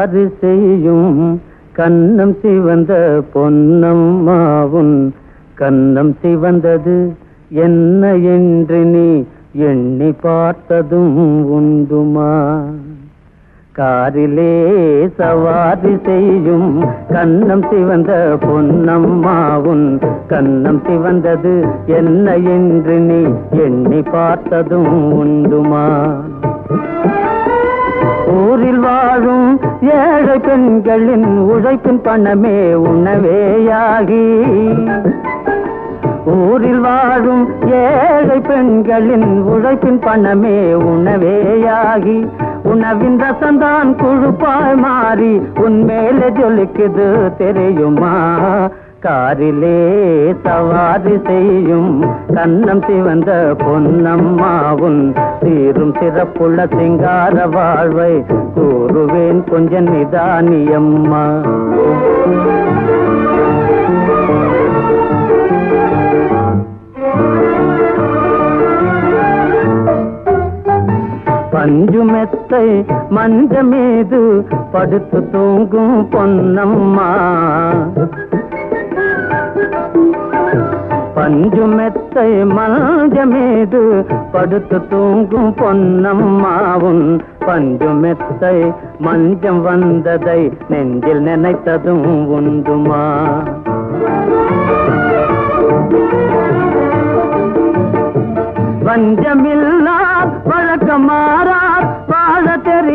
சவாரி செய்யும் கண்ணம் சிவந்த பொன்னம்மாவுன் கண்ணம் சிவந்தது என்ன என்று நீ எண்ணி பார்த்ததும் உண்டுமா காரிலே சவாரி செய்யும் கண்ணம் சிவந்த பொன்னம்மாவுன் கண்ணம் சிவந்தது என்ன என்று நீ எண்ணி பார்த்ததும் உண்டுமா ஊரில் வாழும் ஏழை பெண்களின் உழைப்பின் பணமே உணவேயாகி ஊரில் வாழும் ஏழை பெண்களின் உழைப்பின் பணமே உணவேயாகி உணவின் ரசந்தான் குழுப்பாய் மாறி உன் மேலே ஜொலிக்குது தெரியுமா காரிலே சவாரி செய்யும் கண்ணம் சிவந்த பொன்னம்மாவும் சீரும் சிறப்புள்ள சிங்கார வாழ்வை கூறுவேன் கொஞ்சம் நிதானியம்மா பஞ்சுமெத்தை மஞ்ச மீது படுத்து தூங்கும் பொன்னம்மா பஞ்சுமெத்தை மஞ்ச மீது படுத்து தூங்கும் பொன்னம்மாவும் பஞ்சுமெத்தை மஞ்சம் வந்ததை நெஞ்சில் நினைத்ததும் உண்டுமா வஞ்சமில்லார் வழக்கமாறார் வாழ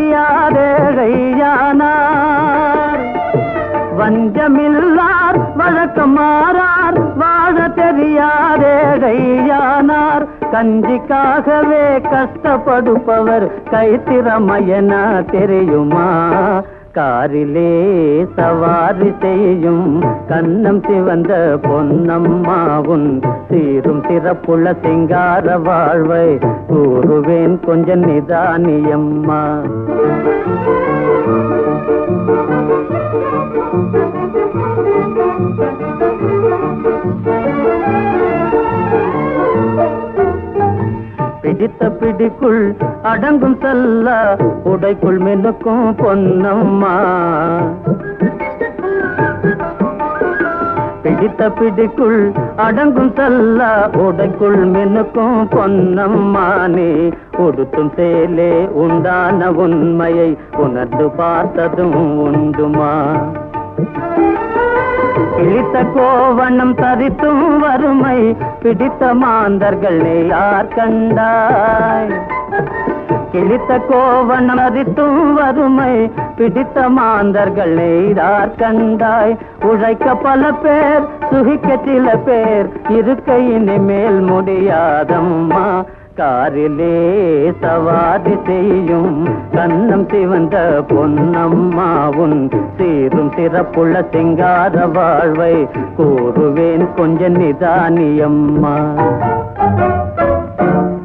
தெரியாதேழையானார் வஞ்சமில்லார் வழக்கமாறார் வாழ தெரியாதேழையானார் கஞ்சிக்காகவே கஷ்டப்படுப்பவர் கைத்திறமையன தெரியுமா காரிலே சவாரி செய்யும் கண்ணம் சிவந்த பொன்னம்மாவும் சீரும் சிறப்புள்ள சிங்கார வாழ்வை கூறுவேன் கொஞ்சம் நிதானியம்மா பிடித்த பிடிக்குள் அடங்கும் செல்ல உடைக்குள் மினுக்கும் பொன்னம்மா பிடித்த பிடிக்குள் அடங்கும் செல்ல உடைக்குள் மினுக்கும் பொன்னம்மானே உடுத்தும் சேலே உண்டான உண்மையை உணர்ந்து பார்த்ததும் உண்டுமா கிழித்த கோவணம் தரித்தும் வறுமை பிடித்த மாந்தர்கள் யார் கண்டாய் கிழித்த கோவணம் தரித்தும் வறுமை பிடித்த மாந்தர்கள் யார் கண்டாய் உழைக்க பல பேர் சுகிக்க சில பேர் இருக்க இனிமேல் முடியாதம்மா காரிலே சவாரி செய்யும் கண்ணம் சிவந்த பொன்னம்மாவும் சீரும் சிறப்புள்ள சிங்கார வாழ்வை கூறுவேன் கொஞ்சம் நிதானியம்மா